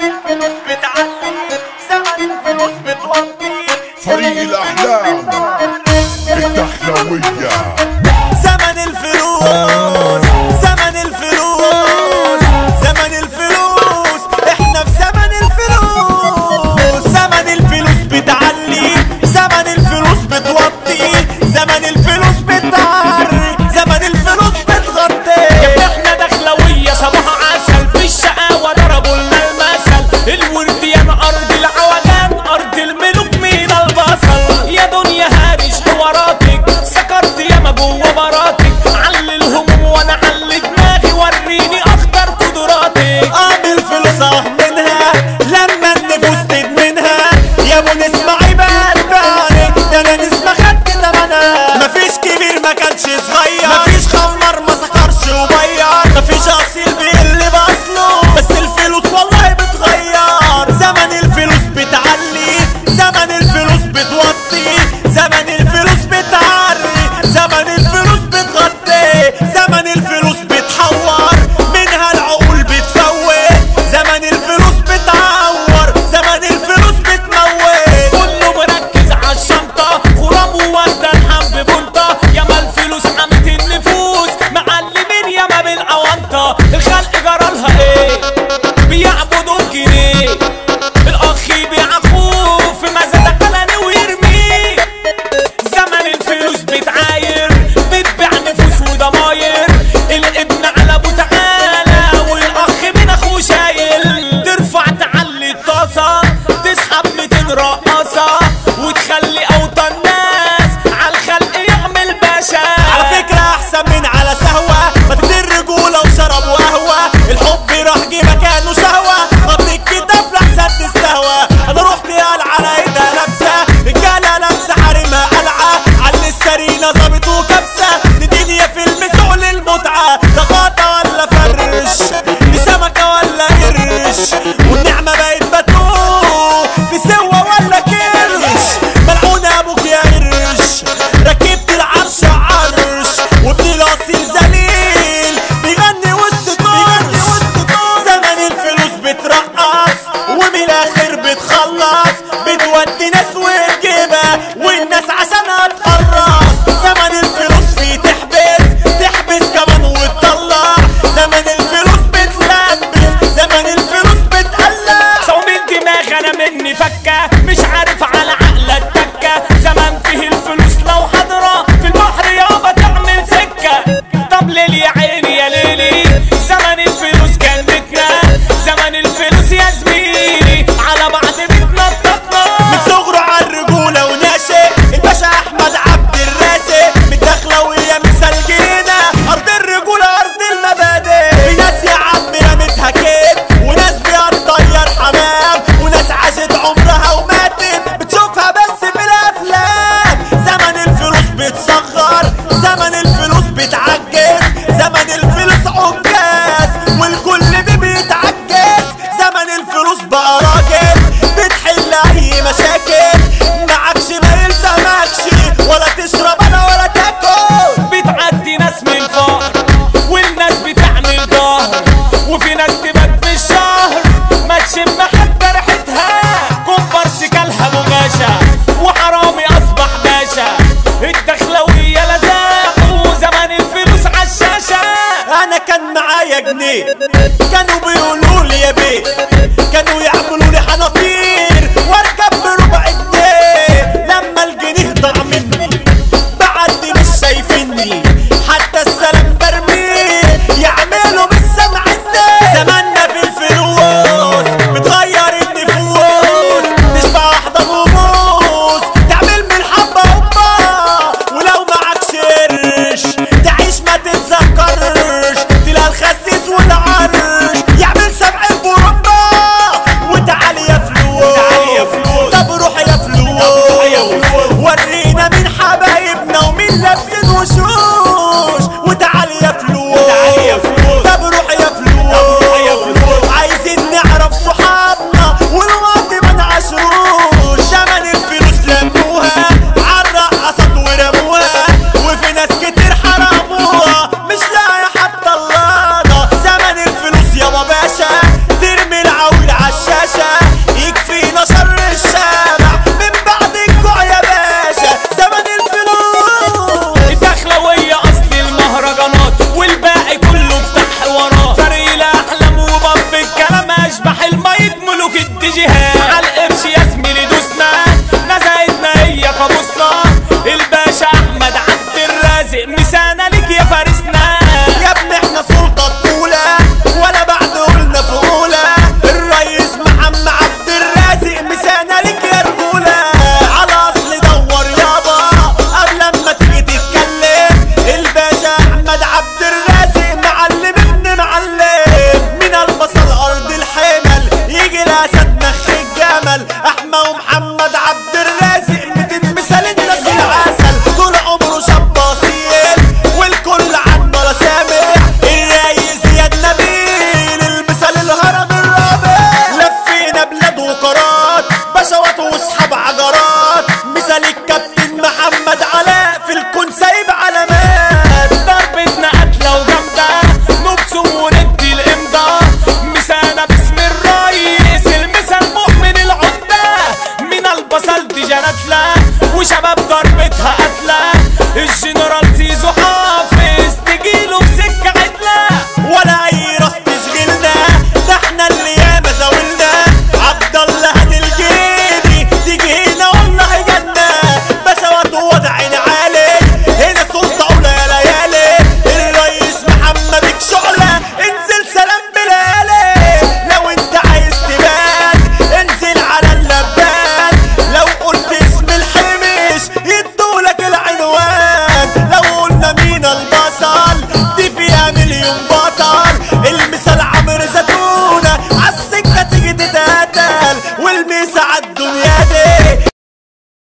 الفلوس بتعلي زمن الفلوس بتوطي فريق الأحلام الدخلوية زمن الفلوس زمن الفلوس زمن الفلوس احنا في زمن الفلوس زمن الفلوس بتعلي زمن الفلوس بتوطي زمن الفلوس بتعري زمن الفلوس بتغطي احنا دخلوية صباح عسل في الشقاوة ضربوا لنا المثل الورديان ارض العوجان ارض الملوك من البصل يا دنيا هارش حواراتك سكرت ياما جوه مراتك علي الهموم وانا علي دماغي وريني اخطر قدراتك اعمل فلوس اه منها لما النفوس تدمنها يا ابو نسمع عباد بعدك ده انا نسمع خدت تمنها مفيش كبير ما كانش صغير مفيش خمر ما سكرش وبير مفيش اصيل بيقل باصله بس الفلوس والله بتغير زمن الفلوس بتعلي زمن الفلوس بتوطي زمن الفلوس بتعري زمن الفلوس بتغطي زمن الفلوس بتحور منها العقول بتفوت زمن الفلوس بتعور زمن الفلوس بتموت كله مركز عالشنطة غراب ووردة الحب بنطة ياما الفلوس عمت النفوس معلمين ياما بالأونطة الخلق جرالها ايه بيعبدوا الجنيه الأخ يبيع أخوه في مزاد علني ويرميه زمن الفلوس بتعاير بتبيع نفوس وضماير الابن على ابو تعالى والاخ من اخوه شايل ترفع تعلي الطاسه تسحب 200 رقاصه وتخلي اوطى الناس على الخلق يعمل باشا على فكرة أحسن من على سهوة ما تدير رجولة وشرب وقهوة الحب راح جه مكانه شهوة غطي الكتاب لحسن تستهوى أنا رحت قال على إيدها لابسة رجالة لابسة حريمها قلعة على السرينة ظابط وكبسة دي دنيا فيلم سوق للمتعة ده غاطة ولا فرش دي سمكة ولا قرش والنعمة بقت بتوه دي سوا ولا كرش ملعون أبوك يا قرش ركبت العرش عرش وابن الاصيل ذليل بيغني وسط طرش زمن الفلوس بترقص ومن الاخر بتخلص بتودي ناس وتجيبها والناس عشانها تقرص زمن الفلوس فيه تحبس تحبس كمان وتطلع زمن الفلوس بتلبس زمن الفلوس بتقلع صوم الدماغ انا مني فكه مش عارف على عقلك تكه زمان فيه الفلوس لو حضره في البحر يابا تعمل سكه طب ليلي يا عيني يا ليلي زمن الفلوس جنتنا زمن الفلوس يا زميلي على بعض بتنططنا من صغره على الرجولة وناشئ الباشا أحمد عبد الراسي من دخلوية مثال جينا أرض الرجولة أرض المبادئ في ناس يا عم رمتها كيف وناس بيطير حمام وناس عاشت عمرها وماتت بتشوفها بس في الأفلام زمن الفلوس بتصغر زمن الفلوس بتعجز زمن الفلوس عكاز والكل بيه بيتعجز زمن الفلوس بقى راجل بتحل اي مشاكل معكش ما يلزمكش ولا تشرب انا ولا تاكل بتعدي ناس من الفقر والناس بتعمل ظهر وفي ناس تبات في الشهر ما تشم حتى ريحتها كومبارس كلها مغاشة وحرامي اصبح باشا الدخلوية لزاق وزمان الفلوس عالشاشة انا كان معايا جنيه كانوا بيقولوا لي يا بيه كانوا يعملوا الاتجاهات على القرش يا زميلي دوسنا نزايدنا هي قاموسنا الباشا احمد عبد الرازق مسانا ليك يا فارسنا يا ابني احنا سلطة اولى ولا بعد قلنا في اولى الرئيس محمد عبد الرازق مسانا ليك يا رجولة على اصل دور يابا قبل ما تيجي تتكلم الباشا احمد عبد الرازق معلم ابن معلم من البصل ارض الحمل يجي الاسد نخ الجمل